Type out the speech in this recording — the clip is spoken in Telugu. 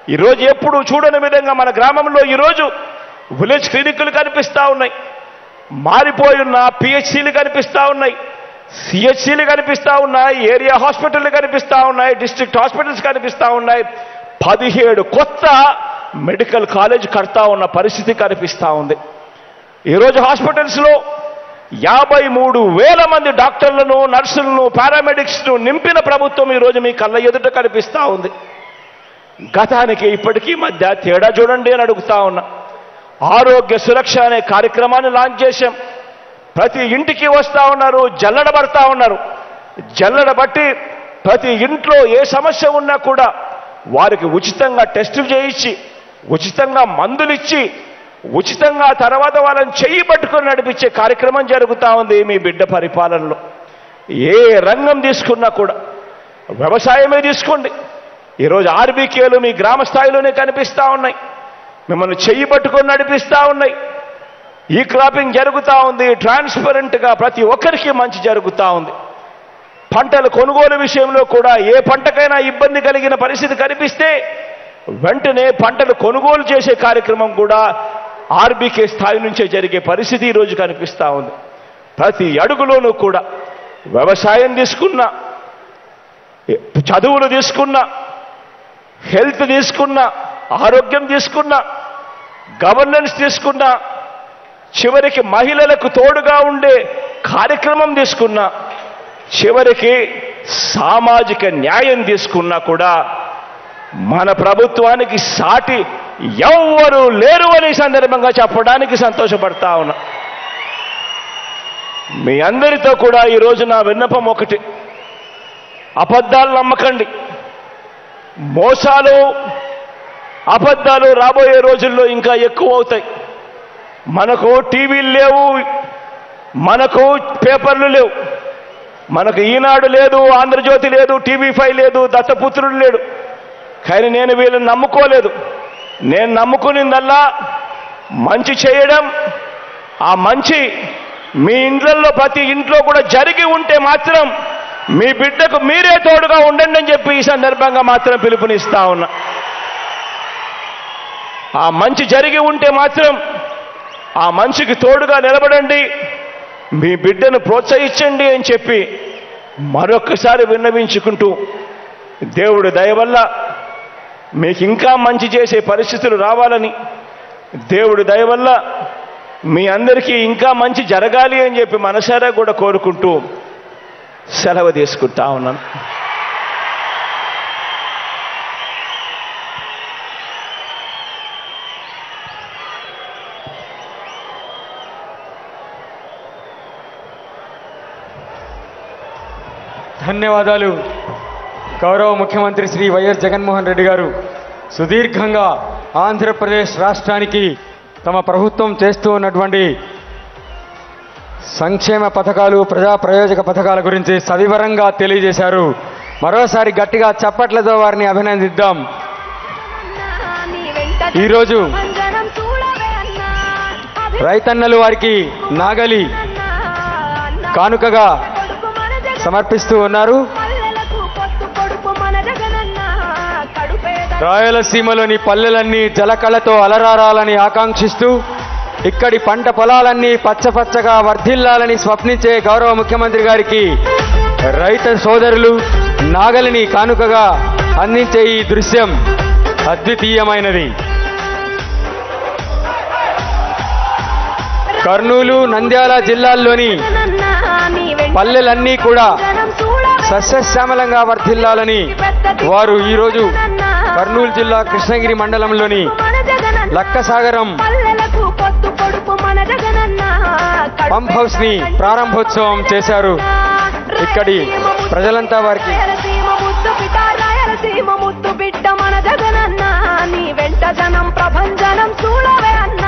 ఈరోజు ఎప్పుడు చూడని విధంగా మన గ్రామంలో ఈరోజు విలేజ్ క్లినిక్లు కనిపిస్తా ఉన్నాయి మారిపోయి ఉన్న పిహెచ్సిలు కనిపిస్తా ఉన్నాయి సిహెచ్సిలు కనిపిస్తా ఉన్నాయి ఏరియా హాస్పిటల్ కనిపిస్తా ఉన్నాయి డిస్ట్రిక్ట్ హాస్పిటల్స్ కనిపిస్తా ఉన్నాయి పదిహేడు కొత్త మెడికల్ కాలేజ్ కడతా ఉన్న పరిస్థితి కనిపిస్తా ఉంది ఈరోజు హాస్పిటల్స్లో యాభై మూడు వేల మంది డాక్టర్లను నర్సులను పారామెడిక్స్ను నింపిన ప్రభుత్వం ఈరోజు మీ కళ్ళ ఎదుట కనిపిస్తా ఉంది గతానికి ఇప్పటికీ మధ్య తేడా చూడండి అని అడుగుతా ఉన్నా ఆరోగ్య సురక్ష అనే కార్యక్రమాన్ని లాంచ్ చేశాం ప్రతి ఇంటికి వస్తా ఉన్నారు జల్లడబడతా ఉన్నారు జల్లడబట్టి ప్రతి ఇంట్లో ఏ సమస్య ఉన్నా కూడా వారికి ఉచితంగా టెస్టులు చేయించి ఉచితంగా మందులు ఇచ్చి ఉచితంగా తర్వాత వాళ్ళని చెయ్యి పట్టుకొని నడిపించే కార్యక్రమం జరుగుతూ ఉంది మీ బిడ్డ పరిపాలనలో ఏ రంగం తీసుకున్నా కూడా వ్యవసాయమే తీసుకోండి ఈరోజు ఆర్బీకేలు మీ గ్రామ స్థాయిలోనే కనిపిస్తా ఉన్నాయి మిమ్మల్ని చెయ్యి పట్టుకొని నడిపిస్తా ఉన్నాయి ఈ క్రాపింగ్ జరుగుతూ ఉంది ట్రాన్స్పరెంట్గా ప్రతి ఒక్కరికి మంచి జరుగుతూ ఉంది పంటల కొనుగోలు విషయంలో కూడా ఏ పంటకైనా ఇబ్బంది కలిగిన పరిస్థితి కనిపిస్తే వెంటనే పంటలు కొనుగోలు చేసే కార్యక్రమం కూడా ఆర్బీకే స్థాయి నుంచే జరిగే పరిస్థితి ఈరోజు కనిపిస్తూ ఉంది ప్రతి అడుగులోనూ కూడా వ్యవసాయం తీసుకున్నా చదువులు తీసుకున్నా హెల్త్ తీసుకున్నా ఆరోగ్యం తీసుకున్నా గవర్నెన్స్ తీసుకున్నా చివరికి మహిళలకు తోడుగా ఉండే కార్యక్రమం తీసుకున్నా చివరికి సామాజిక న్యాయం తీసుకున్నా కూడా మన ప్రభుత్వానికి సాటి ఎవ్వరూ లేరు అని ఈ సందర్భంగా చెప్పడానికి సంతోషపడతా ఉన్నా మీ అందరితో కూడా ఈరోజు నా విన్నపం ఒకటి అబద్ధాలు నమ్మకండి మోసాలు అబద్ధాలు రాబోయే రోజుల్లో ఇంకా ఎక్కువ అవుతాయి మనకు టీవీలు లేవు మనకు పేపర్లు లేవు మనకు ఈనాడు లేదు ఆంధ్రజ్యోతి లేదు టీవీ ఫైవ్ లేదు దత్తపుత్రుడు లేడు కానీ నేను వీళ్ళని నమ్ముకోలేదు నేను నమ్ముకునిందల్లా మంచి చేయడం ఆ మంచి మీ ఇండ్లలో ప్రతి ఇంట్లో కూడా జరిగి ఉంటే మాత్రం మీ బిడ్డకు మీరే తోడుగా ఉండండి అని చెప్పి ఈ సందర్భంగా మాత్రం పిలుపునిస్తా ఉన్నా ఆ మంచి జరిగి ఉంటే మాత్రం ఆ మంచికి తోడుగా నిలబడండి మీ బిడ్డను ప్రోత్సహించండి అని చెప్పి మరొక్కసారి విన్నవించుకుంటూ దేవుడి దయ వల్ల మీకు ఇంకా మంచి చేసే పరిస్థితులు రావాలని దేవుడి దయ వల్ల మీ అందరికీ ఇంకా మంచి జరగాలి అని చెప్పి మనసారా కూడా కోరుకుంటూ సెలవు తీసుకుంటా ఉన్నాను ధన్యవాదాలు గౌరవ ముఖ్యమంత్రి శ్రీ వైఎస్ జగన్మోహన్ రెడ్డి గారు సుదీర్ఘంగా ఆంధ్రప్రదేశ్ రాష్ట్రానికి తమ ప్రభుత్వం చేస్తూ ఉన్నటువంటి సంక్షేమ పథకాలు ప్రజా ప్రయోజక పథకాల గురించి సవివరంగా తెలియజేశారు మరోసారి గట్టిగా చప్పట్లతో వారిని అభినందిద్దాం ఈరోజు రైతన్నలు వారికి నాగలి కానుకగా సమర్పిస్తూ ఉన్నారు రాయలసీమలోని పల్లెలన్నీ జలకళతో అలరారాలని ఆకాంక్షిస్తూ ఇక్కడి పంట పొలాలన్నీ పచ్చపచ్చగా వర్ధిల్లాలని స్వప్నించే గౌరవ ముఖ్యమంత్రి గారికి రైతు సోదరులు నాగలిని కానుకగా అందించే ఈ దృశ్యం అద్వితీయమైనది కర్నూలు నంద్యాల జిల్లాల్లోని పల్లెలన్నీ కూడా సస్యశ్యామలంగా వర్ధిల్లాలని వారు ఈరోజు కర్నూలు జిల్లా కృష్ణగిరి మండలంలోని లక్కసాగరం పంప్ హౌస్ ని ప్రారంభోత్సవం చేశారు ఇక్కడి ప్రజలంతా వారికి రాయలసీమ ముద్దు బిడ్డ మన జగనన్న నీ వెంట జనం ప్రభంజనం చూడవే అన్న